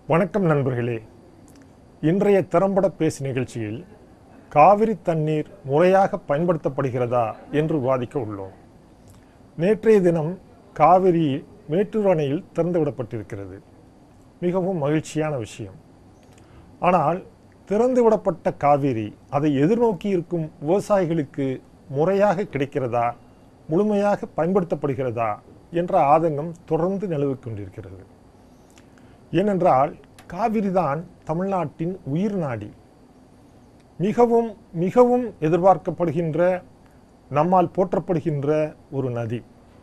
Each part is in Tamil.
வணக்கம் நண்பர்களே இன்றைய திறம்பட பேசு நிகழ்ச்சியில் காவிரி தண்ணீர் முறையாக பயன்படுத்தப்படுகிறதா என்று விவாதிக்க உள்ளோம் நேற்றைய தினம் காவிரி மேட்டூர் அணையில் திறந்துவிடப்பட்டிருக்கிறது மிகவும் மகிழ்ச்சியான விஷயம் ஆனால் திறந்துவிடப்பட்ட காவிரி அதை எதிர்நோக்கி இருக்கும் விவசாயிகளுக்கு முறையாக கிடைக்கிறதா முழுமையாக பயன்படுத்தப்படுகிறதா என்ற ஆதங்கம் தொடர்ந்து நிலவிக் கொண்டிருக்கிறது ஏனென்றால் காவிரி தான் தமிழ்நாட்டின் உயிர் நாடி மிகவும் மிகவும் எதிர்பார்க்கப்படுகின்ற நம்மால் போற்றப்படுகின்ற ஒரு நதி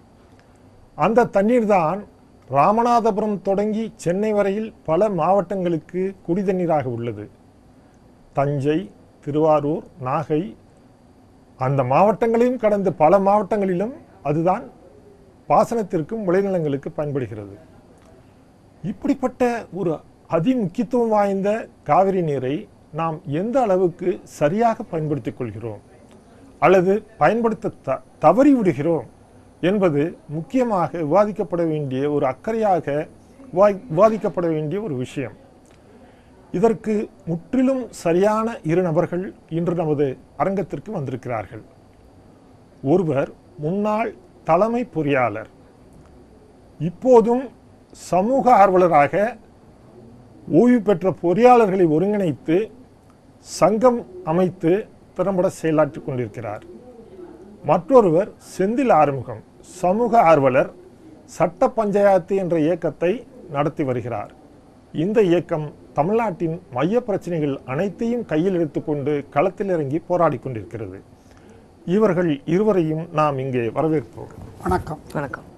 அந்த தண்ணீர் தான் ராமநாதபுரம் தொடங்கி சென்னை வரையில் பல மாவட்டங்களுக்கு குடிதண்ணீராக உள்ளது தஞ்சை திருவாரூர் நாகை அந்த மாவட்டங்களையும் கடந்த பல மாவட்டங்களிலும் அதுதான் பாசனத்திற்கும் விளைநிலங்களுக்கு பயன்படுகிறது இப்படிப்பட்ட ஒரு அதிமுக்கியத்துவம் வாய்ந்த காவிரி நீரை நாம் எந்த அளவுக்கு சரியாக பயன்படுத்திக் கொள்கிறோம் அல்லது பயன்படுத்த த தவறி விடுகிறோம் என்பது முக்கியமாக விவாதிக்கப்பட வேண்டிய ஒரு அக்கறையாக விவா- விவாதிக்கப்பட வேண்டிய ஒரு விஷயம் இதற்கு முற்றிலும் சரியான இரு நபர்கள் இன்று நமது அரங்கத்திற்கு வந்திருக்கிறார்கள் ஒருவர் முன்னாள் தலைமை பொறியாளர் இப்போதும் சமூக ஆர்வலராக ஓய்வு பெற்ற பொறியாளர்களை ஒருங்கிணைத்து சங்கம் அமைத்து திறம்பட செயலாற்றிக் கொண்டிருக்கிறார் மற்றொருவர் செந்தில் ஆறுமுகம் சமூக ஆர்வலர் சட்ட பஞ்சாயத்து என்ற இயக்கத்தை நடத்தி வருகிறார் இந்த இயக்கம் தமிழ்நாட்டின் மைய பிரச்சனைகள் அனைத்தையும் கையில் எடுத்துக்கொண்டு களத்தில் இறங்கி போராடி கொண்டிருக்கிறது இவர்கள் இருவரையும் நாம் இங்கே வரவேற்போம் வணக்கம் வணக்கம்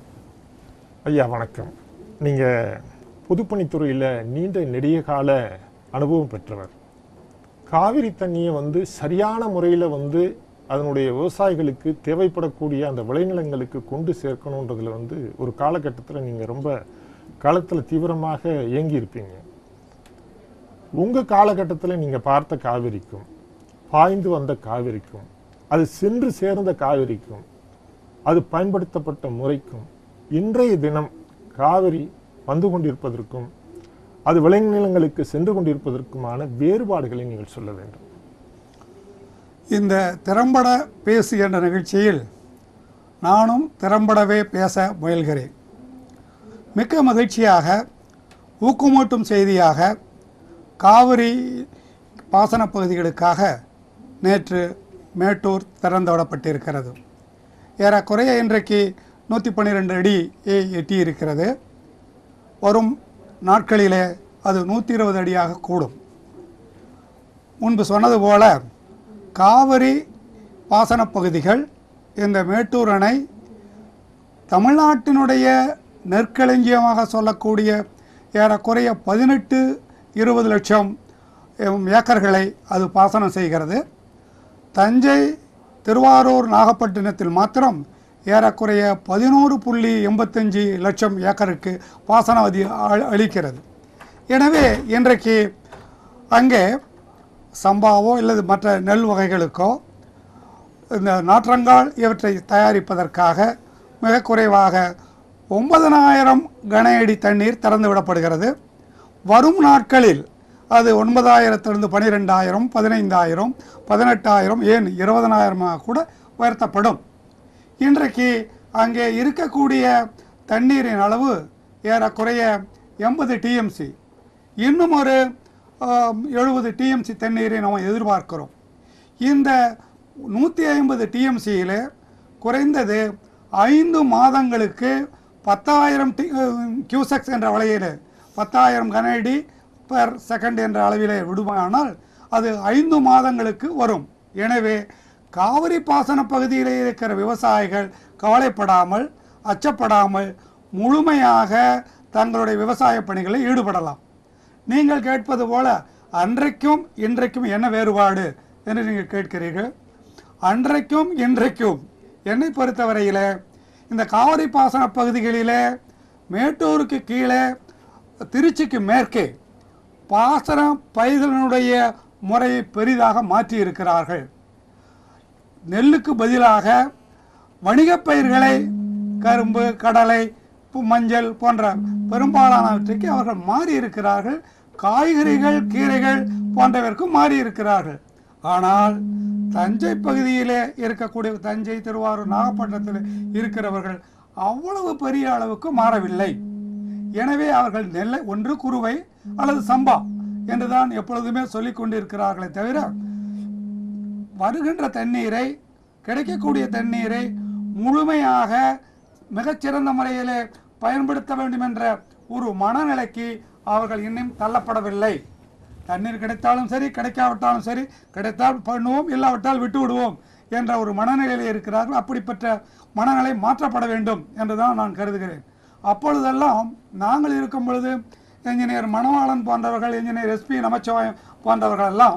ஐயா வணக்கம் நீங்கள் பொதுப்பணித்துறையில் நீண்ட நெடிய கால அனுபவம் பெற்றவர் காவிரி தண்ணியை வந்து சரியான முறையில் வந்து அதனுடைய விவசாயிகளுக்கு தேவைப்படக்கூடிய அந்த விளைநிலங்களுக்கு கொண்டு சேர்க்கணுன்றதுல வந்து ஒரு காலகட்டத்தில் நீங்கள் ரொம்ப காலத்தில் தீவிரமாக இயங்கி இருப்பீங்க உங்கள் காலகட்டத்தில் நீங்கள் பார்த்த காவிரிக்கும் பாய்ந்து வந்த காவிரிக்கும் அது சென்று சேர்ந்த காவிரிக்கும் அது பயன்படுத்தப்பட்ட முறைக்கும் இன்றைய தினம் காவிரி வந்து கொண்டிருப்பதற்கும் அது விளைநிலங்களுக்கு சென்று கொண்டிருப்பதற்குமான வேறுபாடுகளை நீங்கள் சொல்ல வேண்டும் இந்த திறம்பட பேசு என்ற நிகழ்ச்சியில் நானும் திறம்படவே பேச முயல்கிறேன் மிக்க மகிழ்ச்சியாக ஊக்கமூட்டும் செய்தியாக காவிரி பாசன பகுதிகளுக்காக நேற்று மேட்டூர் திறந்துவிடப்பட்டிருக்கிறது ஏறக்குறைய இன்றைக்கு நூற்றி பன்னிரெண்டு அடி எட்டி இருக்கிறது வரும் நாட்களிலே அது நூற்றி இருபது அடியாக கூடும் முன்பு சொன்னது போல காவிரி பாசனப் பகுதிகள் இந்த மேட்டூர் அணை தமிழ்நாட்டினுடைய நெற்களஞ்சியமாக சொல்லக்கூடிய ஏறக்குறைய பதினெட்டு இருபது லட்சம் எம், ஏக்கர்களை அது பாசனம் செய்கிறது தஞ்சை திருவாரூர் நாகப்பட்டினத்தில் மாத்திரம் ஏறக்குறைய பதினோரு புள்ளி எண்பத்தஞ்சு லட்சம் ஏக்கருக்கு பாசனம் அது அ- அளிக்கிறது எனவே இன்றைக்கு அங்கே சம்பாவோ அல்லது மற்ற நெல் வகைகளுக்கோ இந்த நாற்றங்கால் இவற்றை தயாரிப்பதற்காக மிக குறைவாக ஒன்பதனாயிரம் கன அடி தண்ணீர் திறந்து விடப்படுகிறது வரும் நாட்களில் அது ஒன்பதாயிரத்திலிருந்து பன்னிரெண்டாயிரம் பதினைந்தாயிரம் பதினெட்டாயிரம் ஏன் இருபதனாயிரமாக கூட உயர்த்தப்படும் இன்றைக்கு அங்கே இருக்கக்கூடிய தண்ணீரின் அளவு ஏறக்குறைய எண்பது டிஎம்சி இன்னும் ஒரு எழுபது டிஎம்சி தண்ணீரை நாம் எதிர்பார்க்கிறோம் இந்த நூற்றி ஐம்பது டிஎம்சியில் குறைந்தது ஐந்து மாதங்களுக்கு பத்தாயிரம் டி கியூசெக்ஸ் என்ற வலையில் பத்தாயிரம் கனஅடி பெர் செகண்ட் என்ற அளவிலே விடுமானால் அது ஐந்து மாதங்களுக்கு வரும் எனவே காவிரி பாசன பகுதியிலே இருக்கிற விவசாயிகள் கவலைப்படாமல் அச்சப்படாமல் முழுமையாக தங்களுடைய விவசாய பணிகளில் ஈடுபடலாம் நீங்கள் கேட்பது போல அன்றைக்கும் இன்றைக்கும் என்ன வேறுபாடு என்று நீங்கள் கேட்கிறீர்கள் அன்றைக்கும் இன்றைக்கும் என்னை பொறுத்தவரையில் இந்த காவிரி பாசன பகுதிகளிலே மேட்டூருக்கு கீழே திருச்சிக்கு மேற்கே பாசன பயிர்களுடைய முறையை பெரிதாக மாற்றி இருக்கிறார்கள் நெல்லுக்கு பதிலாக வணிகப் பயிர்களை கரும்பு கடலை பு- மஞ்சள் போன்ற பெரும்பாலானவற்றுக்கு அவர்கள் மாறி இருக்கிறார்கள் காய்கறிகள் கீரைகள் போன்றவருக்கும் மாறி இருக்கிறார்கள் ஆனால் தஞ்சை பகுதியிலே இருக்கக்கூடிய தஞ்சை திருவாரூர் நாகப்பட்டினத்தில் இருக்கிறவர்கள் அவ்வளவு பெரிய அளவுக்கு மாறவில்லை எனவே அவர்கள் நெல்லை ஒன்று குருவை அல்லது சம்பா என்றுதான் எப்பொழுதுமே சொல்லிக் கொண்டிருக்கிறார்களே தவிர வருகின்ற தண்ணீரை கிடைக்கக்கூடிய தண்ணீரை முழுமையாக மிகச்சிறந்த முறையிலே பயன்படுத்த வேண்டும் என்ற ஒரு மனநிலைக்கு அவர்கள் இன்னும் தள்ளப்படவில்லை தண்ணீர் கிடைத்தாலும் சரி கிடைக்காவிட்டாலும் சரி கிடைத்தால் பண்ணுவோம் இல்லாவிட்டால் விட்டு விடுவோம் என்ற ஒரு மனநிலையில் இருக்கிறார்கள் அப்படிப்பட்ட மனநிலை மாற்றப்பட வேண்டும் என்றுதான் நான் கருதுகிறேன் அப்பொழுதெல்லாம் நாங்கள் இருக்கும் பொழுது என்ஜினியர் மணவாளன் போன்றவர்கள் என்ஜினியர் எஸ்பி நமச்சிவாயம் போன்றவர்கள் எல்லாம்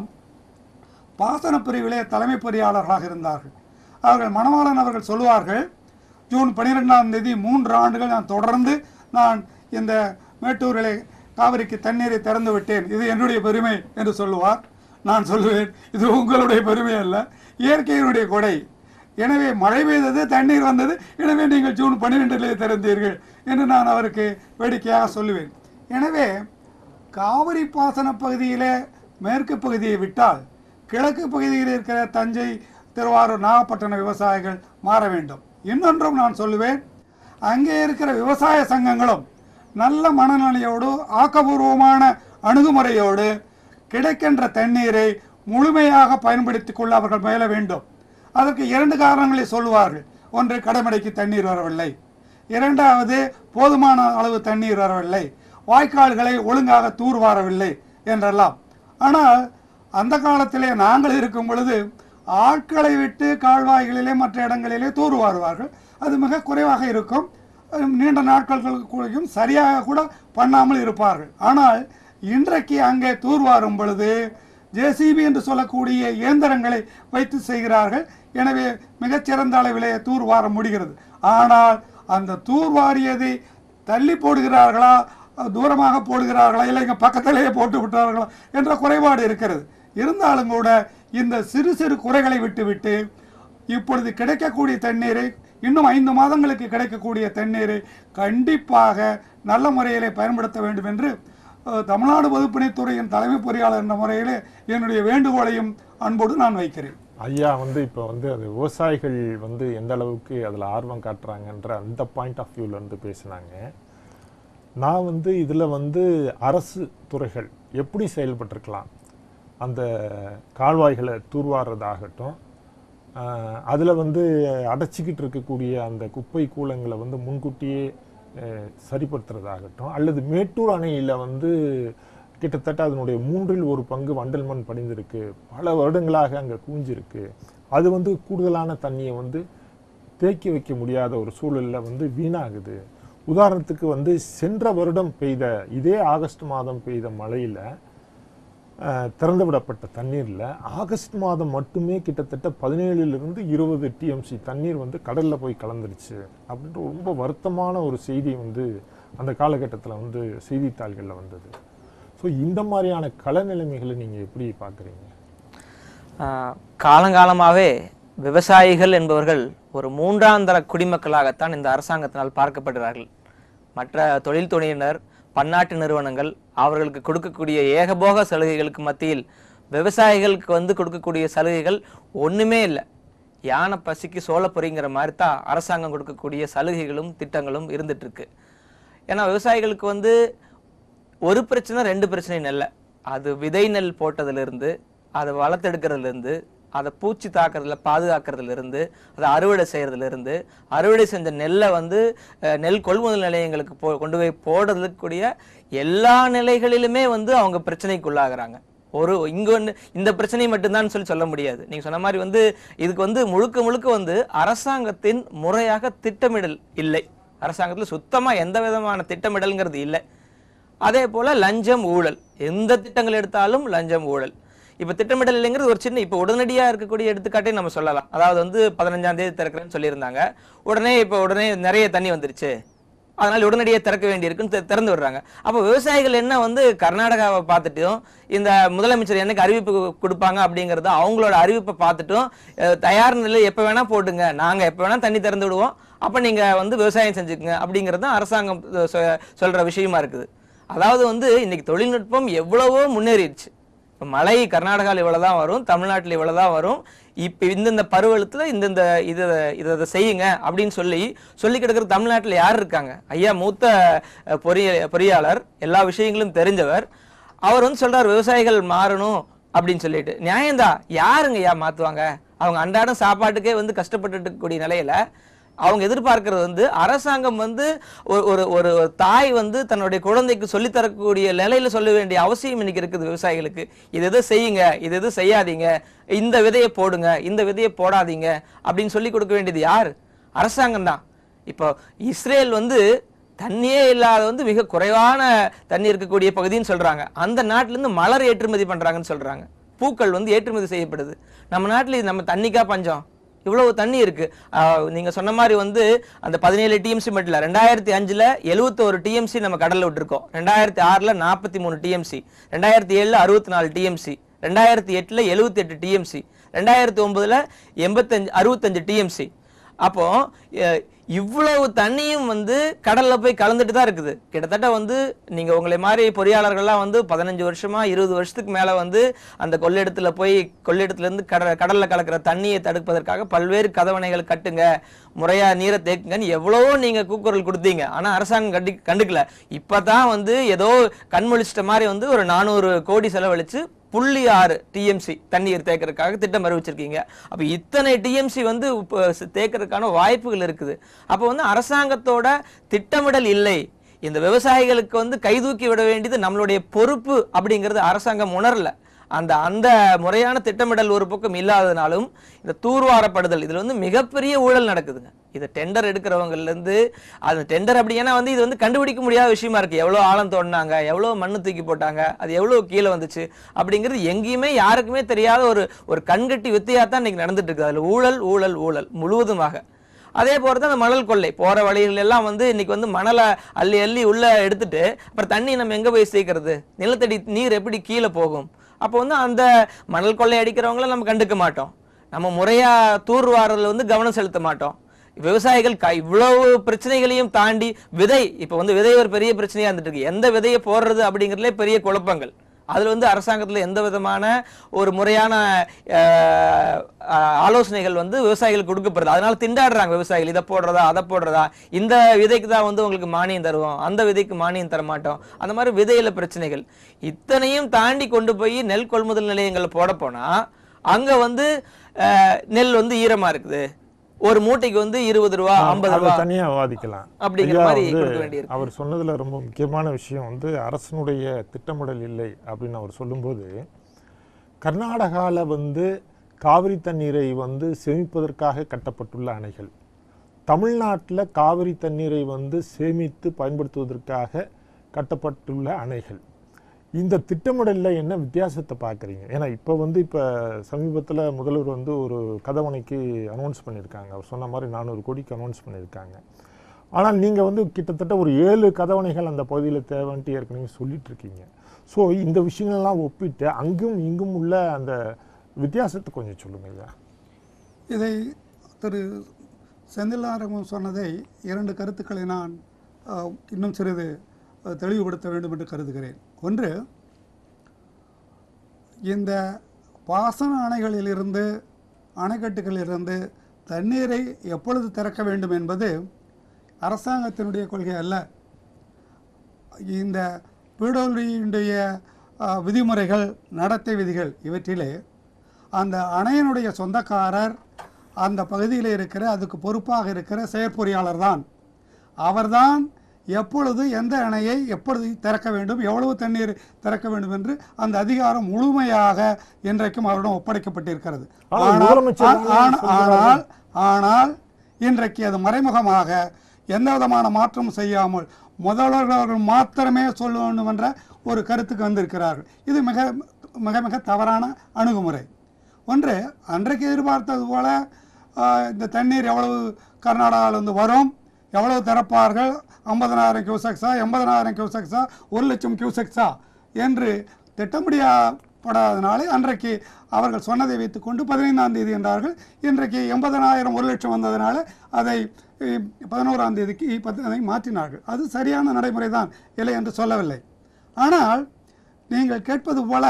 பாசன பிரிவிலே தலைமை பொறியாளர்களாக இருந்தார்கள் அவர்கள் மணவாளன் அவர்கள் சொல்லுவார்கள் ஜூன் பன்னிரெண்டாம் தேதி மூன்று ஆண்டுகள் நான் தொடர்ந்து நான் இந்த மேட்டூரிலே காவிரிக்கு தண்ணீரை திறந்து விட்டேன் இது என்னுடைய பெருமை என்று சொல்லுவார் நான் சொல்லுவேன் இது உங்களுடைய பெருமை அல்ல இயற்கையினுடைய கொடை எனவே மழை பெய்தது தண்ணீர் வந்தது எனவே நீங்கள் ஜூன் பன்னிரெண்டிலே திறந்தீர்கள் என்று நான் அவருக்கு வேடிக்கையாக சொல்லுவேன் எனவே காவிரி பாசன பகுதியிலே மேற்கு பகுதியை விட்டால் கிழக்கு பகுதியில் இருக்கிற தஞ்சை திருவாரூர் நாகப்பட்டினம் விவசாயிகள் மாற வேண்டும் இன்னொன்றும் நான் சொல்லுவேன் அங்கே இருக்கிற விவசாய சங்கங்களும் நல்ல மனநிலையோடு ஆக்கபூர்வமான அணுகுமுறையோடு கிடைக்கின்ற தண்ணீரை முழுமையாக பயன்படுத்திக் கொள்ள அவர்கள் முயல வேண்டும் அதற்கு இரண்டு காரணங்களை சொல்லுவார்கள் ஒன்று கடமடைக்கு தண்ணீர் வரவில்லை இரண்டாவது போதுமான அளவு தண்ணீர் வரவில்லை வாய்க்கால்களை ஒழுங்காக தூர்வாரவில்லை என்றெல்லாம் ஆனால் அந்த காலத்திலே நாங்கள் இருக்கும் பொழுது ஆட்களை விட்டு கால்வாய்களிலே மற்ற இடங்களிலே தூர்வாருவார்கள் அது மிக குறைவாக இருக்கும் அது நீண்ட நாட்களுக்கும் சரியாக கூட பண்ணாமல் இருப்பார்கள் ஆனால் இன்றைக்கு அங்கே தூர்வாரும் பொழுது ஜேசிபி என்று சொல்லக்கூடிய இயந்திரங்களை வைத்து செய்கிறார்கள் எனவே மிகச்சிறந்த அளவிலே தூர்வார முடிகிறது ஆனால் அந்த தூர்வாரியதை தள்ளி போடுகிறார்களா தூரமாக போடுகிறார்களா இல்லை இங்கே பக்கத்திலேயே போட்டு விட்டார்களா என்ற குறைபாடு இருக்கிறது இருந்தாலும் கூட இந்த சிறு சிறு குறைகளை விட்டுவிட்டு இப்பொழுது கிடைக்கக்கூடிய தண்ணீரை இன்னும் ஐந்து மாதங்களுக்கு கிடைக்கக்கூடிய தண்ணீரை கண்டிப்பாக நல்ல முறையிலே பயன்படுத்த வேண்டும் என்று அஹ், தமிழ்நாடு பொதுப்பணித்துறையின் தலைமை பொறியாளர் என்ற முறையிலே என்னுடைய வேண்டுகோளையும் அன்போடு நான் வைக்கிறேன் ஐயா வந்து இப்போ வந்து அது விவசாயிகள் வந்து எந்த அளவுக்கு அதில் ஆர்வம் காட்டுறாங்கன்ற அந்த பாயிண்ட் ஆஃப் வியூல இருந்து பேசினாங்க நான் வந்து இதில் வந்து அரசு துறைகள் எப்படி செயல்பட்டிருக்கலாம் அந்த கால்வாய்களை தூர்வாடுறதாகட்டும் அதில் வந்து அடைச்சிக்கிட்டு இருக்கக்கூடிய அந்த குப்பை கூலங்களை வந்து முன்கூட்டியே அஹ், சரிப்படுத்துறதாகட்டும் அல்லது மேட்டூர் அணையில் வந்து கிட்டத்தட்ட அதனுடைய மூன்றில் ஒரு பங்கு வண்டல் மண் படிந்திருக்கு பல வருடங்களாக அங்கே கூஞ்சிருக்கு அது வந்து கூடுதலான தண்ணியை வந்து தேக்கி வைக்க முடியாத ஒரு சூழலில் வந்து வீணாகுது உதாரணத்துக்கு வந்து சென்ற வருடம் பெய்த இதே ஆகஸ்ட் மாதம் பெய்த மழையில் திறந்து விடப்பட்ட தண்ணீரில் ஆகஸ்ட் மாதம் மட்டுமே கிட்டத்தட்ட பதினேழுலேருந்து இருபது டிஎம்சி தண்ணீர் வந்து கடலில் போய் கலந்துருச்சு அப்படின்ற ரொம்ப வருத்தமான ஒரு செய்தி வந்து அந்த காலகட்டத்தில் வந்து செய்தித்தாள்களில் வந்தது ஸோ இந்த மாதிரியான கள நிலைமைகளை நீங்கள் எப்படி பார்க்குறீங்க ஆஹ் காலங்காலமாகவே விவசாயிகள் என்பவர்கள் ஒரு மூன்றாந்தர குடிமக்களாகத்தான் இந்த அரசாங்கத்தினால் பார்க்கப்படுகிறார்கள் மற்ற தொழில் துறையினர் பன்னாட்டு நிறுவனங்கள் அவர்களுக்கு கொடுக்கக்கூடிய ஏகபோக சலுகைகளுக்கு மத்தியில் விவசாயிகளுக்கு வந்து கொடுக்கக்கூடிய சலுகைகள் ஒண்ணுமே இல்லை யானை பசிக்கு சோள பொறிங்கிற மாதிரி தான் அரசாங்கம் கொடுக்கக்கூடிய சலுகைகளும் திட்டங்களும் இருந்துட்டு இருக்கு ஏன்னா விவசாயிகளுக்கு வந்து ஒரு பிரச்சனை ரெண்டு பிரச்சனை நெல்ல அது விதை நெல் போட்டதிலிருந்து அதை வளர்த்தெடுக்கிறதுல இருந்து அதை பூச்சி தாக்குறதுல பாதுகாக்கிறதுல இருந்து அதை அறுவடை செய்யறதுல இருந்து அறுவடை செஞ்ச நெல்லை வந்து அஹ், நெல் கொள்முதல் நிலையங்களுக்கு போ கொண்டு போய் போடுறதுக்கூடிய எல்லா நிலைகளிலுமே வந்து அவங்க பிரச்சனைக்குள்ளாகிறாங்க ஒரு இங்க வந்து இந்த பிரச்சனை மட்டும்தான் சொல்லி சொல்ல முடியாது நீங்க சொன்ன மாதிரி வந்து இதுக்கு வந்து முழுக்க முழுக்க வந்து அரசாங்கத்தின் முறையாக திட்டமிடல் இல்லை அரசாங்கத்துல சுத்தமா எந்த விதமான திட்டமிடல்ங்கிறது இல்லை அதே போல லஞ்சம் ஊழல் எந்த திட்டங்கள் எடுத்தாலும் லஞ்சம் ஊழல் இப்ப திட்டமிடல் இல்லைங்கிறது ஒரு சின்ன இப்ப உடனடியா இருக்கக்கூடிய எடுத்துக்காட்டே நம்ம சொல்லலாம் அதாவது வந்து பதினஞ்சாம் தேதி திறக்கிறேன்னு சொல்லியிருந்தாங்க உடனே இப்ப உடனே நிறைய தண்ணி வந்துருச்சு அதனால உடனடியாக திறக்க வேண்டியிருக்குன்னு தி- திறந்து விடுறாங்க அப்போ விவசாயிகள் என்ன வந்து கர்நாடகாவை பார்த்துட்டும் இந்த முதலமைச்சர் என்னைக்கு அறிவிப்பு கு- கொடுப்பாங்க அப்படிங்கறத அவங்களோட அறிவிப்பை பார்த்துட்டும் அஹ், தயார் நிலை எப்போ வேணா போட்டுங்க நாங்க எப்போ வேணா தண்ணி திறந்து விடுவோம் அப்ப நீங்க வந்து விவசாயம் செஞ்சுக்கங்க அப்படிங்கிறது தான் அரசாங்கம் சொ- சொல்ற விஷயமா இருக்குது அதாவது வந்து இன்னைக்கு தொழில்நுட்பம் எவ்வளவோ முன்னேறிடுச்சு இப்போ மழை கர்நாடகாவில் இவ்வளவு தான் வரும் தமிழ்நாட்டில் இவ்வளவு தான் வரும் இப்போ இந்தந்த பருவத்தில் இந்தந்த இதை இதை இதை செய்யுங்க அப்படின்னு சொல்லி சொல்லி கிடக்கிற தமிழ்நாட்டில் யார் இருக்காங்க ஐயா மூத்த அஹ், பொறிய பொறியாளர் எல்லா விஷயங்களும் தெரிஞ்சவர் அவர் வந்து சொல்றார் விவசாயிகள் மாறணும் அப்படின்னு சொல்லிட்டு நியாயம்தான் யாருங்க ஐயா மாத்துவாங்க அவங்க அன்றாடம் சாப்பாட்டுக்கே வந்து கஷ்டப்பட்டுட்டு இருக்கக்கூடிய நிலையில அவங்க எதிர்பார்க்கிறது வந்து அரசாங்கம் வந்து ஒரு ஒரு ஒரு ஒரு தாய் வந்து தன்னுடைய குழந்தைக்கு சொல்லித் தரக்கூடிய நிலையில சொல்ல வேண்டிய அவசியம் இன்னைக்கு இருக்குது விவசாயிகளுக்கு இது எது செய்யுங்க இது எது செய்யாதீங்க இந்த விதையை போடுங்க இந்த விதையை போடாதீங்க அப்படின்னு சொல்லி கொடுக்க வேண்டியது யார் அரசாங்கம் தான் இப்போ இஸ்ரேல் வந்து தண்ணியே இல்லாத வந்து மிக குறைவான தண்ணி இருக்கக்கூடிய பகுதின்னு சொல்றாங்க அந்த நாட்டுல இருந்து மலர் ஏற்றுமதி பண்றாங்கன்னு சொல்றாங்க பூக்கள் வந்து ஏற்றுமதி செய்யப்படுது நம்ம நாட்டுல இது நம்ம தண்ணிக்கா பஞ்சம் இவ்வளவு தண்ணி இருக்கு ஆஹ் நீங்க சொன்ன மாதிரி வந்து அந்த பதினேழு டிஎம்சி மட்டும் இல்ல ரெண்டாயிரத்தி அஞ்சுல எழுவத்தோரு டிஎம்சி நம்ம கடல்ல விட்டுருக்கோம் ரெண்டாயிரத்தி ஆறுல நாற்பத்தி மூணு டிஎம்சி ரெண்டாயிரத்தி ஏழுல அறுபத்தி நாலு டிஎம்சி ரெண்டாயிரத்தி எட்டுல எழுபத்தி எட்டு டிஎம்சி ரெண்டாயிரத்தி ஒன்பதுல எண்பத்தஞ்சு அறுபத்தஞ்சு டிஎம்சி அப்போ அஹ், இவ்வளவு தண்ணியும் வந்து கடல்ல போய் கலந்துட்டு தான் இருக்குது கிட்டத்தட்ட வந்து நீங்க உங்களை மாதிரி பொறியாளர்கள்லாம் வந்து பதினஞ்சு வருஷமா இருபது வருஷத்துக்கு மேல வந்து அந்த கொள்ளிடத்துல போய் கொள்ளிடத்துல இருந்து கட கடல்ல கலக்கிற தண்ணியை தடுப்பதற்காக பல்வேறு கதவணைகள் கட்டுங்க முறையா நீரை தேக்குங்கன்னு எவ்வளவோ நீங்க கூக்குரல் கொடுத்தீங்க ஆனா அரசாங்கம் கண்டி கண்டுக்கல இப்பதான் வந்து ஏதோ கண்மொழிச்சிட்ட மாதிரி வந்து ஒரு நானூறு கோடி செலவழிச்சு புள்ளி ஆறு டிஎம்சி தண்ணீர் தேக்கிறதுக்காக திட்டம் அறிவிச்சிருக்கீங்க அப்ப இத்தனை டிஎம்சி வந்து இப்போ ஸ் தேக்கிறதுக்கான வாய்ப்புகள் இருக்குது அப்ப வந்து அரசாங்கத்தோட திட்டமிடல் இல்லை இந்த விவசாயிகளுக்கு வந்து கைதூக்கி விட வேண்டியது நம்மளுடைய பொறுப்பு அப்படிங்கிறது அரசாங்கம் உணரல அந்த அந்த முறையான திட்டமிடல் ஒரு பக்கம் இல்லாதனாலும் இந்த தூர்வாரப்படுதல் இதுல வந்து மிகப்பெரிய ஊழல் நடக்குதுங்க இது டெண்டர் எடுக்கிறவங்கல இருந்து அந்த டெண்டர் அப்படி ஏன்னா வந்து இது வந்து கண்டுபிடிக்க முடியாத விஷயமா இருக்கு எவ்வளவு ஆழம் தோண்டினாங்க எவ்வளவு மண்ணு தூக்கி போட்டாங்க அது எவ்வளவு கீழே வந்துச்சு அப்படிங்கிறது எங்கேயுமே யாருக்குமே தெரியாத ஒரு ஒரு கண்கட்டி வித்தையா தான் இன்னைக்கு நடந்துட்டு இருக்குது அதுல ஊழல் ஊழல் ஊழல் முழுவதுமாக அதே போல தான் அந்த மணல் கொள்ளை போற வழிகள் எல்லாம் வந்து இன்னைக்கு வந்து மணலை அள்ளி அள்ளி உள்ள எடுத்துட்டு அப்புறம் தண்ணி நம்ம எங்க போய் சேர்க்கறது நிலத்தடி நீர் எப்படி கீழே போகும் அப்போ வந்து அந்த மணல் கொள்ளை அடிக்கிறவங்கள நம்ம கண்டுக்க மாட்டோம் நம்ம முறையா தூர்வாரதுல வந்து கவனம் செலுத்த மாட்டோம் விவசாயிகள் க- இவ்வளவு பிரச்சனைகளையும் தாண்டி விதை இப்போ வந்து விதை ஒரு பெரிய பிரச்சனையா இருந்துட்டு இருக்கு எந்த விதையை போடுறது அப்படிங்கிறதுலே பெரிய குழப்பங்கள் அதுல வந்து அரசாங்கத்துல எந்த விதமான ஒரு முறையான அஹ், அஹ், ஆலோசனைகள் வந்து விவசாயிகளுக்கு கொடுக்கப்படுது அதனால திண்டாடுறாங்க விவசாயிகள் இதை போடுறதா அதை போடுறதா இந்த விதைக்கு தான் வந்து உங்களுக்கு மானியம் தருவோம் அந்த விதைக்கு மானியம் தர மாட்டோம் அந்த மாதிரி விதையில பிரச்சனைகள் இத்தனையும் தாண்டி கொண்டு போய் நெல் கொள்முதல் நிலையங்கள்ல போட போனா அங்க வந்து அஹ், நெல் வந்து ஈரமா இருக்குது ஒரு மூட்டைக்கு வந்து இருபது ரூபா ஐம்பது அதை ரூபா தனியா விவாதிக்கலாம் அப்படிங்கிற ஐயா மாதிரி வந்து கொடுக்க வேண்டியிருக்கு அவர் சொன்னதுல ரொம்ப முக்கியமான விஷயம் வந்து அரசனுடைய திட்டமிடல் இல்லை அப்படின்னு அவர் சொல்லும்போது கர்நாடகால வந்து காவிரி தண்ணீரை வந்து சேமிப்பதற்காக கட்டப்பட்டுள்ள அணைகள் தமிழ்நாட்டில் காவிரி தண்ணீரை வந்து சேமித்து பயன்படுத்துவதற்காக கட்டப்பட்டுள்ள அணைகள் இந்த திட்டமிடலில் என்ன வித்தியாசத்தை பார்க்குறீங்க ஏன்னா இப்போ வந்து இப்போ சமீபத்தில் முதல்வர் வந்து ஒரு கதவணைக்கு அனௌன்ஸ் பண்ணியிருக்காங்க அவர் சொன்ன மாதிரி நானூறு கோடிக்கு அனௌன்ஸ் பண்ணியிருக்காங்க ஆனால் நீங்கள் வந்து கிட்டத்தட்ட ஒரு ஏழு கதவணைகள் அந்த பகுதியில் தேவைன்ட்டு ஏற்கனவே சொல்லிட்டு இருக்கீங்க ஸோ இந்த விஷயங்கள்லாம் ஒப்பிட்டு அங்கும் இங்கும் உள்ள அந்த வித்தியாசத்தை கொஞ்சம் சொல்லுங்க ஐயா இதை திரு செந்திலாரங்கம் சொன்னதை இரண்டு கருத்துக்களை நான் அஹ், இன்னும் சிறிது அஹ், தெளிவுபடுத்த வேண்டும் என்று கருதுகிறேன் ஒன்று இந்த பாசன அணைகளிலிருந்து அணைக்கட்டுகளிலிருந்து தண்ணீரை எப்பொழுது திறக்க வேண்டும் என்பது அரசாங்கத்தினுடைய கொள்கை அல்ல இந்த பீடோலியுடைய அஹ், விதிமுறைகள் நடத்தை விதிகள் இவற்றிலே அந்த அணையினுடைய சொந்தக்காரர் அந்த பகுதியில் இருக்கிற அதுக்கு பொறுப்பாக இருக்கிற செயற்பொறியாளர் தான் அவர்தான் எப்பொழுது எந்த அணையை எப்பொழுது திறக்க வேண்டும் எவ்வளவு தண்ணீர் திறக்க வேண்டும் என்று அந்த அதிகாரம் முழுமையாக இன்றைக்கும் அவரிடம் ஒப்படைக்கப்பட்டிருக்கிறது ஆனால் ஆனால் முதலமைச்சர் ஆ- தானே ஆன- சொல்கிறாரு. ஆனால் ஆனால் இன்றைக்கு அது மறைமுகமாக எந்த விதமான மாற்றமும் செய்யாமல் முதல்வர்கள் மாத்திரமே சொல்ல வேண்டும் என்ற ஒரு கருத்துக்கு வந்திருக்கிறார்கள் இது மிக மிக மிக தவறான அணுகுமுறை ஒன்று அன்றைக்கு எதிர்பார்த்தது போல ஆஹ், இந்த தண்ணீர் எவ்வளவு கர்நாடகாவிலிருந்து வரும் எவ்வளவு திறப்பார்கள் ஐம்பதனாயிரம் கியூசெக்ஸா எண்பதனாயிரம் கியூசெக்ஸா ஒரு லட்சம் கியூசெக்ஸா என்று திட்டமிடியா படாதனாலே அன்றைக்கு அவர்கள் சொன்னதை வைத்துக்கொண்டு பதினைந்தாம் தேதி என்றார்கள் இன்றைக்கு எண்பதனாயிரம் ஒரு லட்சம் வந்ததனால அதை அஹ், பதினோராம் தேதிக்கு பத்து அதை மாற்றினார்கள் அது சரியான நடைமுறை தான் இல்லை என்று சொல்லவில்லை ஆனால் நீங்கள் கேட்பது போல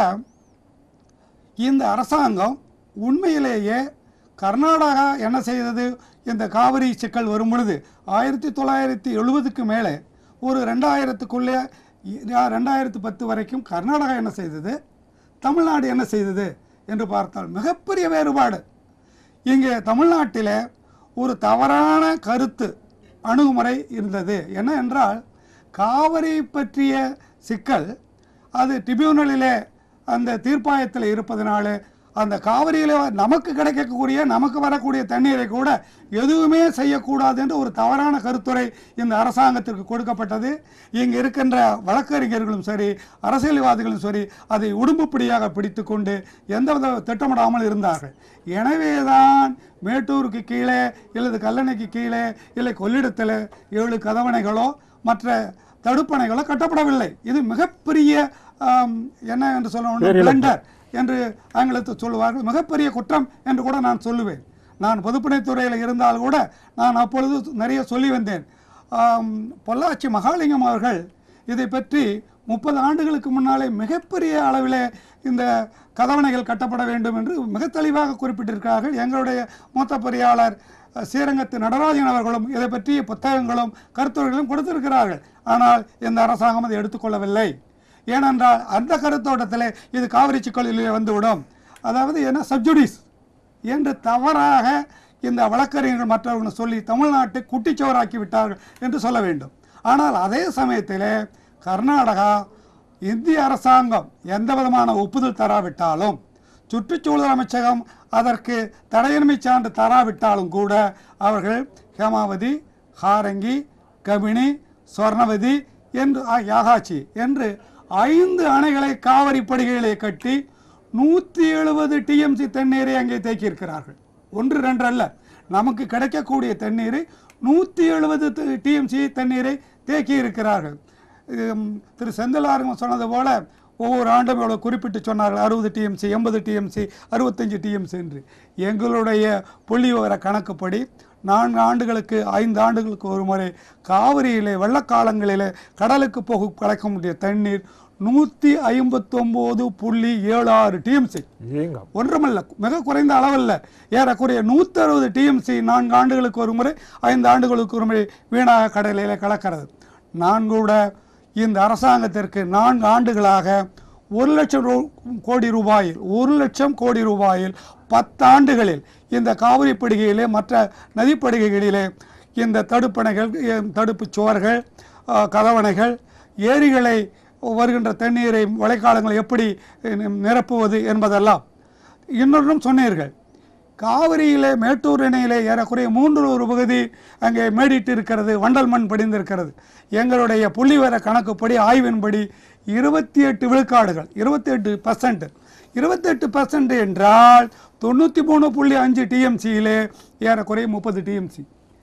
இந்த அரசாங்கம் உண்மையிலேயே கர்நாடகா என்ன செய்தது இந்த காவிரி சிக்கல் வரும் பொழுது ஆயிரத்தி தொள்ளாயிரத்தி எழுபதுக்கு மேலே ஒரு ரெண்டாயிரத்துக்குள்ளே இ- ரெண்டாயிரத்து பத்து வரைக்கும் கர்நாடகா என்ன செய்தது தமிழ்நாடு என்ன செய்தது என்று பார்த்தால் மிகப்பெரிய வேறுபாடு இங்கே தமிழ்நாட்டில் ஒரு தவறான கருத்து அணுகுமுறை இருந்தது என்ன என்றால் காவிரி பற்றிய சிக்கல் அது ட்ரிபியூனலிலே அந்த தீர்ப்பாயத்தில் இருப்பதனால அந்த காவிரியில் நமக்கு கிடைக்கக்கூடிய நமக்கு வரக்கூடிய தண்ணீரை கூட எதுவுமே செய்யக்கூடாது என்ற ஒரு தவறான கருத்துரை இந்த அரசாங்கத்திற்கு கொடுக்கப்பட்டது இங்கே இருக்கின்ற வழக்கறிஞர்களும் சரி அரசியல்வாதிகளும் சரி அதை உடும்புப்பிடியாக பிடித்துக்கொண்டு எந்தவித திட்டமிடாமல் இருந்தார்கள் எனவேதான் மேட்டூருக்கு கீழே இல்லது கல்லணைக்கு கீழே இல்லை கொள்ளிடத்தில் ஏழு கதவணைகளோ மற்ற தடுப்பணைகளோ கட்டப்படவில்லை இது மிகப்பெரிய ஆம், என்ன என்று சொல்ல பேரிழப்பு. பிளண்டர் என்று ஆங்கிலத்தில் சொல்லுவார்கள் மிகப்பெரிய குற்றம் என்று கூட நான் சொல்லுவேன் நான் பொதுப்பணித்துறையில் இருந்தால் கூட நான் அப்பொழுது நிறைய சொல்லி வந்தேன் ஆம், பொள்ளாச்சி மகாலிங்கம் அவர்கள் இதை பற்றி முப்பது ஆண்டுகளுக்கு முன்னாலே மிகப்பெரிய அளவிலே இந்த கதவணைகள் கட்டப்பட வேண்டும் என்று மிக தெளிவாக குறிப்பிட்டிருக்கிறார்கள் எங்களுடைய மூத்த பொறியாளர் அஹ், ஸ்ரீரங்கத்து நடராஜன் அவர்களும் இதை பற்றிய புத்தகங்களும் கருத்துரைகளும் கொடுத்திருக்கிறார்கள் ஆனால் இந்த அரசாங்கம் அதை எடுத்துக்கொள்ளவில்லை ஏனென்றால் அந்த கருத்தோட்டத்தில் இது காவிரி சிக்கலிலே வந்துவிடும் அதாவது என்ன சப்ஜுடிஸ் என்று தவறாக இந்த வழக்கறிஞர்கள் மற்றவர்கள் சொல்லி தமிழ்நாட்டை குட்டிச்சோறாக்கி விட்டார்கள் என்று சொல்ல வேண்டும் ஆனால் அதே சமயத்தில் கர்நாடகா இந்திய அரசாங்கம் எந்த விதமான ஒப்புதல் தராவிட்டாலும் சுற்றுச்சூழல் அமைச்சகம் அதற்கு தடையின்மை சான்று தராவிட்டாலும் கூட அவர்கள் ஹேமாவதி ஹாரங்கி கபினி சொர்ணவதி என்று ஆ, யாகாச்சி என்று ஐந்து அணைகளை காவிரி படுகைகளை கட்டி நூற்றி எழுபது டிஎம்சி தண்ணீரை அங்கே தேக்கியிருக்கிறார்கள் ஒன்று ரெண்டு அல்ல நமக்கு கிடைக்கக்கூடிய தண்ணீரை நூற்றி எழுபது டிஎம்சி தண்ணீரை தேக்கி இருக்கிறார்கள் இது, ம், திரு செந்திலாருங்க சொன்னது போல ஒவ்வொரு ஆண்டும் இவ்வளோ குறிப்பிட்டு சொன்னார்கள் அறுபது டிஎம்சி எண்பது டிஎம்சி அறுபத்தஞ்சு டிஎம்சி என்று எங்களுடைய புள்ளி விவர கணக்குப்படி நான்கு ஆண்டுகளுக்கு ஐந்து ஆண்டுகளுக்கு ஒரு முறை காவிரியிலே வெள்ளக்காலங்களிலே கடலுக்கு போக கிடைக்கக்கூடிய தண்ணீர் நூற்றி ஐம்பத்தொம்போது புள்ளி ஏழு ஆறு டிஎம்சி ஏங்க ஒன்றுமல்ல மிக குறைந்த அளவல்ல ஏறக்குறைய நூற்றி அறுபது டிஎம்சி நான்கு ஆண்டுகளுக்கு ஒரு முறை ஐந்து ஆண்டுகளுக்கு ஒரு முறை வீணாக கடலில் கலக்கிறது நான் கூட இந்த அரசாங்கத்திற்கு நான்கு ஆண்டுகளாக ஒரு லட்சம் ரூ- கோடி ரூபாயில் ஒரு லட்சம் கோடி ரூபாயில் பத்தாண்டுகளில் இந்த காவிரி படுகையிலே மற்ற நதிப்படுகைகளிலே இந்த தடுப்பணைகள் எ- தடுப்புச் சுவர்கள் அஹ், கதவணைகள் ஏரிகளை வருகின்ற தண்ணீரை மழைக்காலங்களில் எப்படி அஹ், நிரப்புவது என்பதெல்லாம் இன்னொன்றும் சொன்னீர்கள் காவிரியிலே மேட்டூர் இணையிலே ஏறக்குறைய மூன்று ஒரு பகுதி அங்கே மேடிட்டு இருக்கிறது வண்டல் மண் படிந்திருக்கிறது எங்களுடைய புள்ளிவர கணக்குப்படி ஆய்வின்படி இருபத்தி எட்டு விழுக்காடுகள் இருபத்தி எட்டு பர்சன்ட் இருபத்தெட்டு பர்சன்ட் என்றால் தொண்ணூற்றி மூணு புள்ளி அஞ்சு டிஎம்சியிலே ஏறக்குறைய முப்பது டிஎம்சி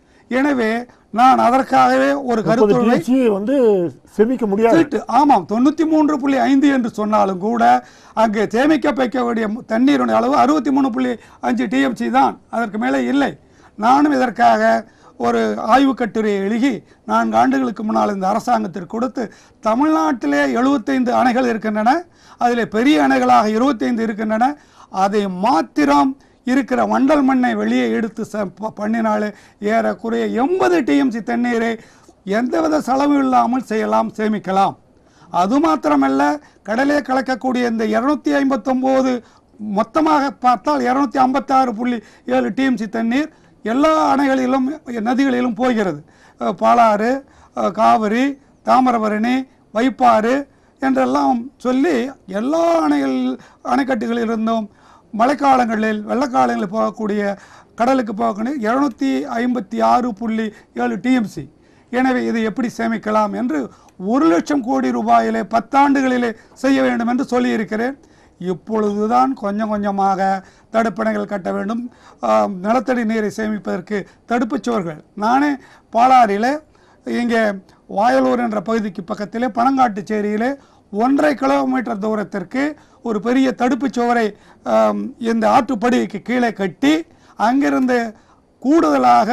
எனவே நான் அதற்காகவே ஒரு முப்பது கருத்துரை டிஎம்சி வந்து சேமிக்க முடியாது சீட்டு ஆமாம் தொண்ணூற்றி மூன்று புள்ளி ஐந்து என்று சொன்னாலும் கூட அங்கே சேமிக்க வைக்க வேண்டிய தண்ணீருடைய அளவு அறுபத்தி மூணு புள்ளி அஞ்சு டிஎம்சி தான் அதற்கு மேலே இல்லை நானும் இதற்காக ஒரு ஆய்வுக் கட்டுரையை எழுதி நான்கு ஆண்டுகளுக்கு முன்னால் இந்த அரசாங்கத்திற்கு கொடுத்து தமிழ்நாட்டிலே எழுபத்தைந்து அணைகள் இருக்கின்றன அதில் பெரிய அணைகளாக இருபத்தைந்து இருக்கின்றன அதை மாத்திரம் இருக்கிற வண்டல் மண்ணை வெளியே எடுத்து ச ப- பண்ணினாலே ஏறக்குறைய எண்பது டிஎம்சி தண்ணீரை எந்தவித செலவு இல்லாமல் செய்யலாம் சேமிக்கலாம் அது மாத்திரமல்ல கடலே கலக்கக்கூடிய இந்த இரநூத்தி ஐம்பத்தொம்போது மொத்தமாக பார்த்தால் இரநூத்தி ஐம்பத்தாறு புள்ளி ஏழு டிஎம்சி தண்ணீர் எல்லா அணைகளிலும் நதிகளிலும் போகிறது அஹ் பாலாறு அஹ் காவிரி தாமிரபரணி வைப்பாறு என்றெல்லாம் சொல்லி எல்லா அணைகள் அணைக்கட்டுகளிலிருந்தும் மழைக்காலங்களில் வெள்ளக்காலங்களில் போகக்கூடிய கடலுக்கு போகக்கூடிய இரநூத்தி ஐம்பத்தி ஆறு புள்ளி ஏழு டிஎம்சி எனவே இதை எப்படி சேமிக்கலாம் என்று ஒரு லட்சம் கோடி ரூபாயிலே பத்தாண்டுகளிலே செய்ய வேண்டும் என்று சொல்லியிருக்கிறேன் இப்பொழுதுதான் கொஞ்சம் கொஞ்சமாக தடுப்பணைகள் கட்ட வேண்டும் ஆம், நிலத்தடி நீரை சேமிப்பதற்கு தடுப்புச் சுவர்கள் நானே பாலாறிலே இங்கே வாயலூர் என்ற பகுதிக்கு பக்கத்திலே பனங்காட்டுச்சேரியிலே ஒன்றரை கிலோமீட்டர் தூரத்திற்கு ஒரு பெரிய தடுப்புச் சுவரை ஆம், இந்த ஆற்றுப்படுகைக்கு கீழே கட்டி அங்கிருந்து கூடுதலாக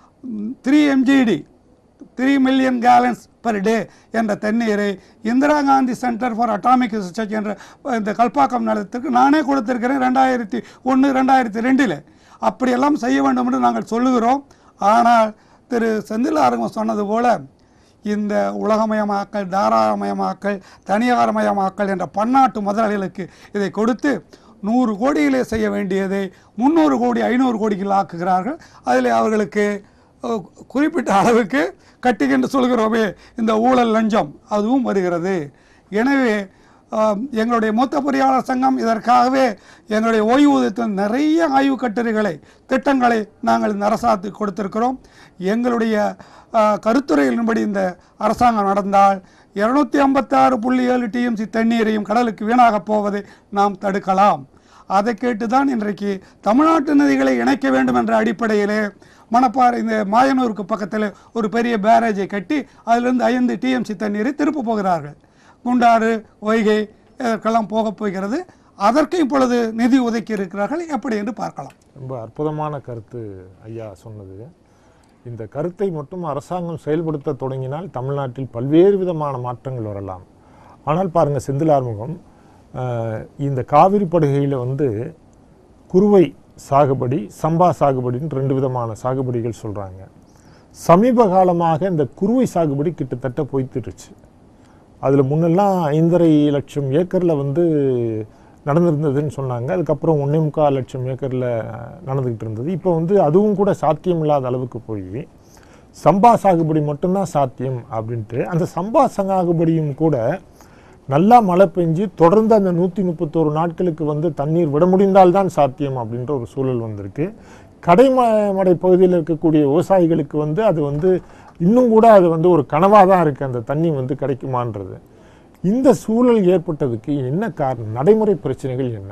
three MGD three million gallons per day என்ற தண்ணீரை Indira Gandhi centre for atomic research என்ற இந்த கல்பாக்கம் நிலத்திற்கு நானே கொடுத்திருக்கிறேன் ரெண்டாயிரத்தி ஒன்று ரெண்டாயிரத்தி ரெண்டில் அப்படியெல்லாம் செய்ய வேண்டும் என்று நாங்கள் சொல்லுகிறோம் ஆனால் திரு செந்தில் ஆரம்பம் சொன்னது போல இந்த உலகமயமாக்கல் தாராளமயமாக்கல் தனியார்மயமாக்கல் என்ற பன்னாட்டு முதலாளிகளுக்கு இதை கொடுத்து நூறு கோடியிலே செய்ய வேண்டியதை முந்நூறு கோடி ஐநூறு கோடிகள் ஆக்குகிறார்கள் அதில் அவர்களுக்கு அஹ், குறிப்பிட்ட அளவுக்கு கட்டி என்று சொல்கிறோமே இந்த ஊழல் லஞ்சம் அதுவும் வருகிறது எனவே ஆம், எங்களுடைய மூத்த பொறியாளர் சங்கம் இதற்காகவே எங்களுடைய ஓய்வூதியத்தில் நிறைய ஆய்வு கட்டுரைகளை திட்டங்களை நாங்கள் இந்த அரசாங்கத்துக்கு கொடுத்திருக்கிறோம் எங்களுடைய ஆ, கருத்துரையின்படி இந்த அரசாங்கம் நடந்தால் இருநூத்தி ஐம்பத்தாறு புள்ளி ஏழு டிஎம்சி தண்ணீரையும் கடலுக்கு வீணாகப் போவதை நாம் தடுக்கலாம் அதை கேட்டு தான் இன்றைக்கு தமிழ்நாட்டு நதிகளை இணைக்க வேண்டும் என்ற அடிப்படையிலே மணப்பாறை இந்த மாயனூருக்கு பக்கத்தில் ஒரு பெரிய பேரேஜை கட்டி அதிலிருந்து ஐந்து டிஎம்சி தண்ணீரை திருப்ப போகிறார்கள் குண்டாறு வைகை இதற்கெல்லாம் போகப் போகிறது அதற்கு இப்பொழுது நிதி ஒதுக்கி இருக்கிறார்கள் எப்படி என்று பார்க்கலாம் ரொம்ப அற்புதமான கருத்து ஐயா சொன்னது இந்த கருத்தை மட்டும் அரசாங்கம் செயல்படுத்த தொடங்கினால் தமிழ்நாட்டில் பல்வேறு விதமான மாற்றங்கள் வரலாம் ஆனால் பாருங்க செந்தில் ஆறுமுகம் அஹ், இந்த காவிரி படுகையில் வந்து குறுவை சாகுபடி சம்பா சாகுபடின்னு ரெண்டு விதமான சாகுபடிகள் சொல்கிறாங்க சமீப காலமாக இந்த குறுவை சாகுபடி கிட்டத்தட்ட போய்த்திருச்சு அதில் முன்னெல்லாம் ஐந்தரை லட்சம் ஏக்கரில் வந்து நடந்திருந்ததுன்னு சொன்னாங்க அதுக்கப்புறம் ஒன்றே முக்கால் லட்சம் ஏக்கரில் நடந்துக்கிட்டு இருந்தது இப்போ வந்து அதுவும் கூட சாத்தியம் இல்லாத அளவுக்கு போய் சம்பா சாகுபடி மட்டும்தான் சாத்தியம் அப்படின்ட்டு அந்த சம்பா சாகுபடியும் கூட நல்லா மழை பெஞ்சு தொடர்ந்து அந்த நூற்றி முப்பத்தோரு நாட்களுக்கு வந்து தண்ணீர் விட முடிந்தால்தான் சாத்தியம் அப்படின்ற ஒரு சூழல் வந்திருக்கு கடைமடை பகுதியில் இருக்கக்கூடிய விவசாயிகளுக்கு வந்து அது வந்து இன்னும் கூட அது வந்து ஒரு கனவாக தான் இருக்குது அந்த தண்ணி வந்து கிடைக்குமான்றது இந்த சூழல் ஏற்பட்டதுக்கு என்ன காரணம் நடைமுறை பிரச்சனைகள் என்ன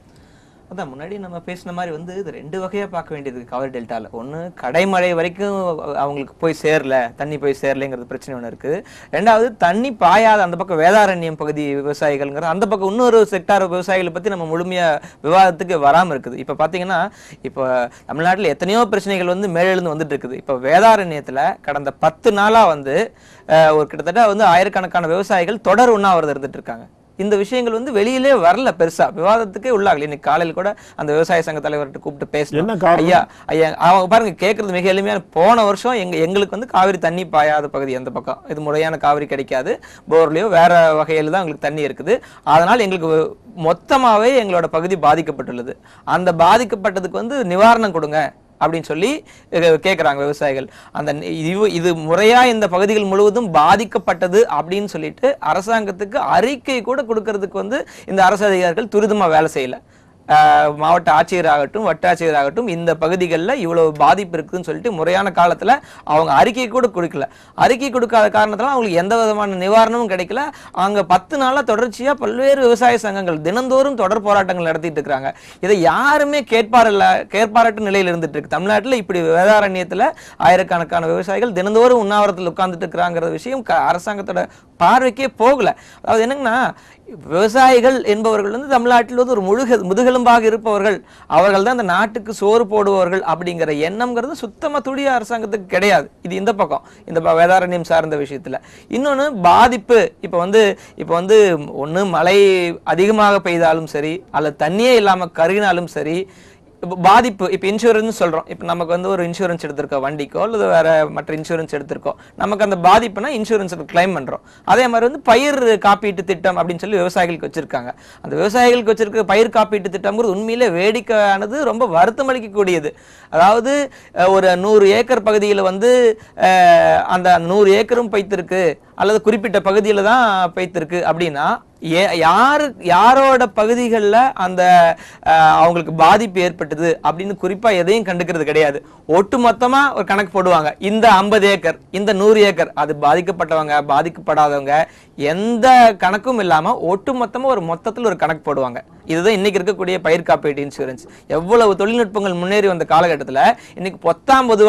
அதான் முன்னாடி நம்ம பேசின மாதிரி வந்து இது ரெண்டு வகையா பார்க்க வேண்டியது இருக்கு காவிரி டெல்டால ஒண்ணு கடைமழை வரைக்கும் அவங்களுக்கு போய் சேரல தண்ணி போய் சேரலைங்கிறது பிரச்சனை ஒன்று இருக்கு ரெண்டாவது தண்ணி பாயாத அந்த பக்கம் வேதாரண்யம் பகுதி விவசாயிகள்ங்கிற அந்த பக்கம் இன்னொரு செக்டார் விவசாயிகளை பத்தி நம்ம முழுமையா விவாதத்துக்கு வராம இருக்குது இப்ப பாத்தீங்கன்னா இப்போ தமிழ்நாட்டுல எத்தனையோ பிரச்சனைகள் வந்து மேலெழுந்து வந்துட்டு இருக்குது இப்போ வேதாரண்யத்துல கடந்த பத்து நாளா வந்து அஹ், ஒரு கிட்டத்தட்ட வந்து ஆயிரக்கணக்கான விவசாயிகள் தொடர் உண்ணாவிரதம் இருந்துட்டு இருக்காங்க இந்த விஷயங்கள் வந்து வெளியிலே வரல பெருசா விவாதத்துக்கே உள்ளாகல இன்னைக்கு காலையில கூட அந்த விவசாய சங்க தலைவர்கிட்ட கூப்பிட்டு பேசணும் என்ன காரணம்? ஐயா ஐயா அவங்க பாருங்க கேட்கறது மிக எளிமையான போன வருஷம் எங்க எங்களுக்கு வந்து காவிரி தண்ணி பாயாத பகுதி அந்த பக்கம் இது முறையான காவிரி கிடைக்காது போர்லயோ வேற வகையில தான் எங்களுக்கு தண்ணி இருக்குது அதனால எங்களுக்கு வ- மொத்தமாவே எங்களோட பகுதி பாதிக்கப்பட்டுள்ளது அந்த பாதிக்கப்பட்டதுக்கு வந்து நிவாரணம் கொடுங்க அப்படின்னு சொல்லி அஹ், கேக்குறாங்க விவசாயிகள் அந்த நி- இது இது முறையா இந்த பகுதிகள் முழுவதும் பாதிக்கப்பட்டது அப்படின்னு சொல்லிட்டு அரசாங்கத்துக்கு அறிக்கை கூட கொடுக்கறதுக்கு வந்து இந்த அரசு அதிகாரிகள் துரிதமா வேலை செய்யல ஆஹ் மாவட்ட ஆட்சியராகட்டும் வட்டாட்சியராகட்டும் இந்த பகுதிகளில் இவ்வளவு பாதிப்பு இருக்குதுன்னு சொல்லிட்டு முறையான காலத்துல அவங்க அறிக்கை கூட கொடுக்கல அறிக்கை கொடுக்காத காரணத்தால அவங்களுக்கு எந்த விதமான நிவாரணமும் கிடைக்கல அங்க பத்து நாளா தொடர்ச்சியா பல்வேறு விவசாய சங்கங்கள் தினந்தோறும் தொடர் போராட்டங்கள் நடத்திட்டு இருக்காங்க இதை யாருமே கேட்பாரில்ல கேட்பாரட்டு நிலையில் இருந்துட்டு இருக்கு தமிழ்நாட்டுல இப்படி வேதாரண்யத்துல ஆயிரக்கணக்கான விவசாயிகள் தினந்தோறும் உண்ணாவிரத்தில் உட்கார்ந்துட்டு இருக்கிறாங்கிற விஷயம் க- அரசாங்கத்தோட பார்வைக்கே போகல அதாவது என்னங்கன்னா விவசாயிகள் என்பவர்கள் வந்து தமிழ்நாட்டில் வந்து ஒரு முழுக முதுகெலும்பாக இருப்பவர்கள் அவர்கள் தான் இந்த நாட்டுக்கு சோறு போடுபவர்கள் அப்படிங்கிற எண்ணம்ங்கிறது சுத்தமா துடிய அரசாங்கத்துக்கு கிடையாது இது இந்த பக்கம் இந்த ப- வேதாரண்யம் சார்ந்த விஷயத்துல இன்னொன்னு பாதிப்பு இப்போ வந்து இப்போ வந்து ஒண்ணு மழை அதிகமாக பெய்தாலும் சரி அல்லது தண்ணியே இல்லாம கருகினாலும் சரி இப்போ பாதிப்பு இப்போ இன்சூரன்ஸ் சொல்றோம் இப்போ நமக்கு வந்து ஒரு இன்சூரன்ஸ் எடுத்திருக்கோம் வண்டிக்கோ அல்லது வேற மற்ற இன்சூரன்ஸ் எடுத்திருக்கோம் நமக்கு அந்த பாதிப்புனா இன்சூரன்ஸ் கிளைம் பண்றோம் அதே மாதிரி வந்து பயிர் காப்பீட்டு திட்டம் அப்படின்னு சொல்லி விவசாயிகளுக்கு வச்சிருக்காங்க அந்த விவசாயிகளுக்கு வச்சிருக்க பயிர் காப்பீட்டு திட்டம்ங்கிறது உண்மையிலே வேடிக்கையானது ரொம்ப வருத்தம் அளிக்கக்கூடியது அதாவது அஹ், ஒரு நூறு ஏக்கர் பகுதியில் வந்து அஹ், அந்த நூறு ஏக்கரும் பைத்திருக்கு அல்லது குறிப்பிட்ட பகுதியில் தான் பைத்திருக்கு அப்படின்னா ஏ யாரு யாரோட பகுதிகளில் அந்த அஹ், அவங்களுக்கு பாதிப்பு ஏற்பட்டது அப்படின்னு குறிப்பா எதையும் கண்டுக்கிறது கிடையாது ஒட்டு மொத்தமா ஒரு கணக்கு போடுவாங்க இந்த ஐம்பது ஏக்கர் இந்த நூறு ஏக்கர் அது பாதிக்கப்பட்டவங்க பாதிக்கப்படாதவங்க எந்த கணக்கும் இல்லாம ஒட்டு மொத்தமா ஒரு மொத்தத்தில் ஒரு கணக்கு போடுவாங்க இதுதான் இன்னைக்கு இருக்கக்கூடிய பயிர் காப்பீட்டு இன்சூரன்ஸ் எவ்வளவு தொழில்நுட்பங்கள் முன்னேறி வந்த காலகட்டத்துல இன்னைக்கு பொத்தாம் பொதுவா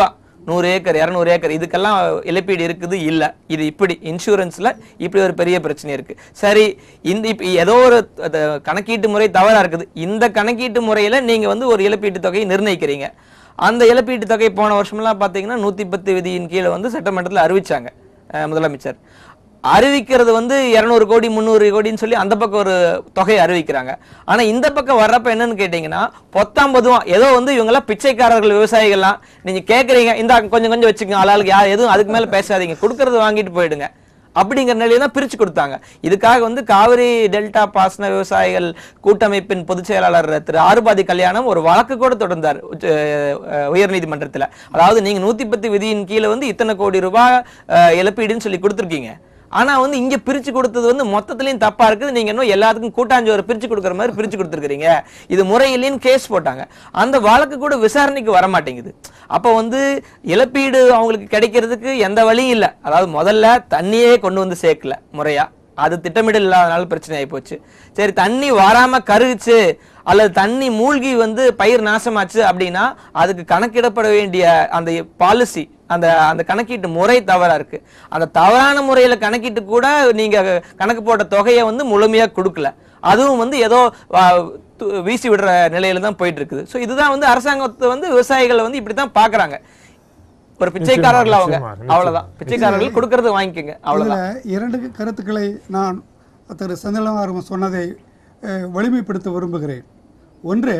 நூறு ஏக்கர் இரநூறு ஏக்கர் இதுக்கெல்லாம் இழப்பீடு இருக்குது இல்லை இது இப்படி இன்சூரன்ஸில் இப்படி ஒரு பெரிய பிரச்சனை இருக்கு சரி இந்த இப்போ ஏதோ ஒரு அது கணக்கீட்டு முறை தவறா இருக்குது இந்த கணக்கீட்டு முறையில் நீங்கள் வந்து ஒரு இழப்பீட்டு தொகையை நிர்ணயிக்கிறீங்க அந்த இழப்பீட்டு தொகை போன வருஷமெல்லாம் பார்த்தீங்கன்னா நூற்றி பத்து விதியின் கீழே வந்து சட்டமன்றத்தில் அறிவிச்சாங்க அஹ், முதலமைச்சர் அறிவிக்கிறது வந்து இரநூறு கோடி முந்நூறு கோடின்னு சொல்லி அந்த பக்கம் ஒரு தொகையை அறிவிக்கிறாங்க ஆனா இந்த பக்கம் வர்றப்ப என்னன்னு கேட்டீங்கன்னா பொத்தாம் பொதுவாக ஏதோ வந்து இவங்கெல்லாம் பிச்சைக்காரர்கள் விவசாயிகள்லாம் நீங்க கேட்குறீங்க இந்த கொஞ்சம் கொஞ்சம் வச்சுக்கோங்க ஆளாளுக்கு யார் எதுவும் அதுக்கு மேல பேசாதீங்க கொடுக்கறது வாங்கிட்டு போயிடுங்க அப்படிங்கிற நிலையில தான் பிரிச்சு கொடுத்தாங்க இதுக்காக வந்து காவிரி டெல்டா பாசன விவசாயிகள் கூட்டமைப்பின் பொதுச் செயலாளர் திரு ஆறுபாதி கல்யாணம் ஒரு வழக்கு கூட தொடர்ந்தார் உச்ச- அஹ் உயர்நீதிமன்றத்துல அதாவது நீங்க நூத்தி பத்து விதியின் கீழே வந்து இத்தனை கோடி ரூபாய் அஹ், இழப்பீடுன்னு சொல்லி கொடுத்துருக்கீங்க ஆனா வந்து இங்க பிரிச்சு கொடுத்தது வந்து மொத்தத்துலயும் தப்பா இருக்குது நீங்க இன்னும் எல்லாத்துக்கும் கூட்டாஞ்சோறு பிரிச்சு கொடுக்குற மாதிரி பிரிச்சு கொடுத்துருக்கீங்க இது முறையிலேன்னு கேஸ் போட்டாங்க அந்த வழக்கு கூட விசாரணைக்கு வர மாட்டேங்குது அப்ப வந்து இழப்பீடு அவங்களுக்கு கிடைக்கிறதுக்கு எந்த வழியும் இல்லை அதாவது முதல்ல தண்ணியே கொண்டு வந்து சேர்க்கல முறையா அது திட்டமிடல் இல்லாதனால பிரச்சனை ஆகி போச்சு சரி தண்ணி வராம கருகுச்சு அல்லது தண்ணி மூழ்கி வந்து பயிர் நாசமாச்சு அப்படின்னா அதுக்கு கணக்கிடப்பட வேண்டிய அந்த பாலிசி அந்த அந்த கணக்கீட்டு முறை தவறா இருக்கு அந்த தவறான முறையில கணக்கிட்டு கூட நீங்க கணக்கு போட்ட தொகையை வந்து முழுமையா கொடுக்கல அதுவும் வந்து ஏதோ ஆ, து- வீசி விடுற நிலையில தான் போயிட்டு இருக்குது ஸோ இதுதான் வந்து அரசாங்கத்தை வந்து விவசாயிகளை வந்து இப்படி தான் பாக்குறாங்க ஒரு பிச்சைக்காரர்கள் அவங்க நிச்சயமா, நிச்சயமா. அவ்வளவுதான் பிச்சைக்காரர்கள் கொடுக்கறது வாங்கிக்கோங்க அவ்வளவுதான் இதில் இரண்டு கருத்துக்களை நான் திரு செந்திலமாரும் சொன்னதை அஹ், வலிமைப்படுத்த விரும்புகிறேன் ஒன்று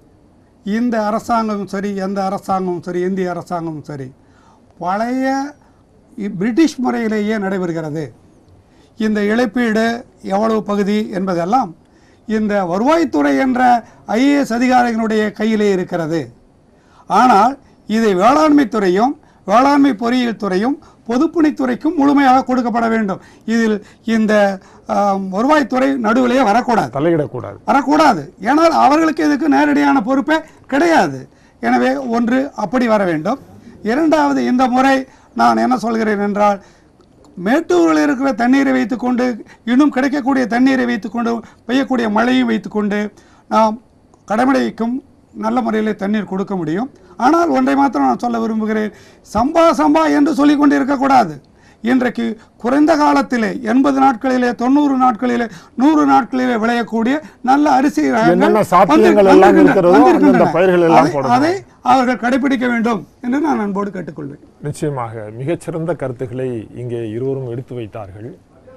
இந்த அரசாங்கமும் சரி எந்த அரசாங்கமும் சரி இந்திய அரசாங்கமும் சரி பழைய இ- பிரிட்டிஷ் முறையிலேயே நடைபெறுகிறது இந்த இழப்பீடு எவ்வளவு பகுதி என்பதெல்லாம் இந்த வருவாய்த்துறை என்ற ஐஏஎஸ் அதிகாரிகளுடைய கையிலே இருக்கிறது ஆனால் இதை வேளாண்மை துறையும் வேளாண்மை பொறியியல் துறையும் பொதுப்பணித்துறைக்கும் முழுமையாக கொடுக்கப்பட வேண்டும் இதில் இந்த ஆம், வருவாய்த்துறை நடுவிலே வரக்கூடாது தலையிடக்கூடாது வரக்கூடாது ஏனால் அவர்களுக்கு இதுக்கு நேரடியான பொறுப்பே கிடையாது எனவே ஒன்று அப்படி வர வேண்டும் இரண்டாவது இந்த முறை நான் என்ன சொல்கிறேன் என்றால் மேட்டூரில் இருக்கிற தண்ணீரை வைத்துக்கொண்டு இன்னும் கிடைக்கக்கூடிய தண்ணீரை வைத்துக்கொண்டு பெய்யக்கூடிய மழையும் வைத்துக்கொண்டு நாம் கடமடைக்கும் நல்ல முறையில் தண்ணீர் கொடுக்க முடியும் ஆனால் ஒன்றை மாத்திரம் நான் சொல்ல விரும்புகிறேன் சம்பா சம்பா என்று சொல்லிக் கொண்டு இருக்கக்கூடாது இன்றைக்கு குறைந்த காலத்திலே எண்பது நாட்களிலே தொண்ணூறு நாட்களிலே நூறு நாட்களிலே விளையக்கூடிய நல்ல அரிசி ரகங்கள் என்னென்ன சாத்தியங்கள் வந்து- எல்லாம் வந்திருக்கின்றன. இருக்கிறதோ வந்திருக்கின்றன. அந்தந்த பயிர்கள் எல்லாம் அதை- போடணும். அதை அவர்கள் கடைபிடிக்க வேண்டும் என்று நான் அன்போடு கேட்டுக்கொள்வேன் நிச்சயமாக மிகச்சிறந்த கருத்துக்களை இங்கே இருவரும் எடுத்து வைத்தார்கள்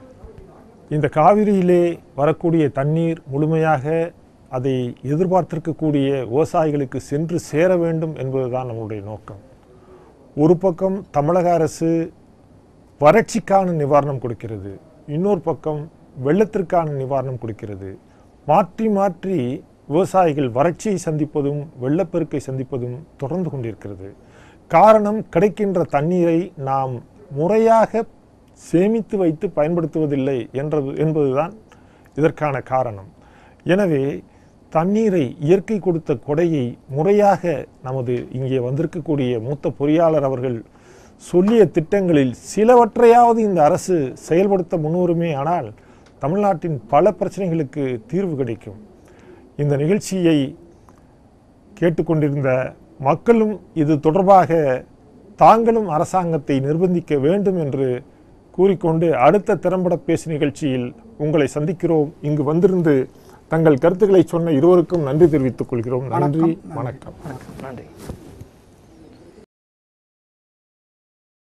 இந்த காவிரியிலே வரக்கூடிய தண்ணீர் முழுமையாக அதை எதிர்பார்த்திருக்கக்கூடிய விவசாயிகளுக்கு சென்று சேர வேண்டும் என்பதுதான் நம்முடைய நோக்கம் ஒரு பக்கம் தமிழக அரசு வறட்சிக்கான நிவாரணம் கொடுக்கிறது இன்னொரு பக்கம் வெள்ளத்திற்கான நிவாரணம் கொடுக்கிறது மாற்றி மாற்றி விவசாயிகள் வறட்சியை சந்திப்பதும் வெள்ளப்பெருக்கை சந்திப்பதும் தொடர்ந்து கொண்டிருக்கிறது காரணம் கிடைக்கின்ற தண்ணீரை நாம் முறையாக சேமித்து வைத்து பயன்படுத்துவதில்லை என்றது என்பதுதான் இதற்கான காரணம் எனவே தண்ணீரை இயற்கை கொடுத்த கொடையை முறையாக நமது இங்கே வந்திருக்கக்கூடிய மூத்த பொறியாளர் அவர்கள் சொல்லிய திட்டங்களில் சிலவற்றையாவது இந்த அரசு செயல்படுத்த முன்னுரிமை ஆனால் தமிழ்நாட்டின் பல பிரச்சனைகளுக்கு தீர்வு கிடைக்கும் இந்த நிகழ்ச்சியை கேட்டுக்கொண்டிருந்த மக்களும் இது தொடர்பாக தாங்களும் அரசாங்கத்தை நிர்பந்திக்க வேண்டும் என்று கூறிக்கொண்டு அடுத்த திறம்பட பேசு நிகழ்ச்சியில் உங்களை சந்திக்கிறோம் இங்கு வந்திருந்து தங்கள் கருத்துக்களை சொன்ன இருவருக்கும் நன்றி தெரிவித்துக் கொள்கிறோம் நன்றி வணக்கம் நன்றி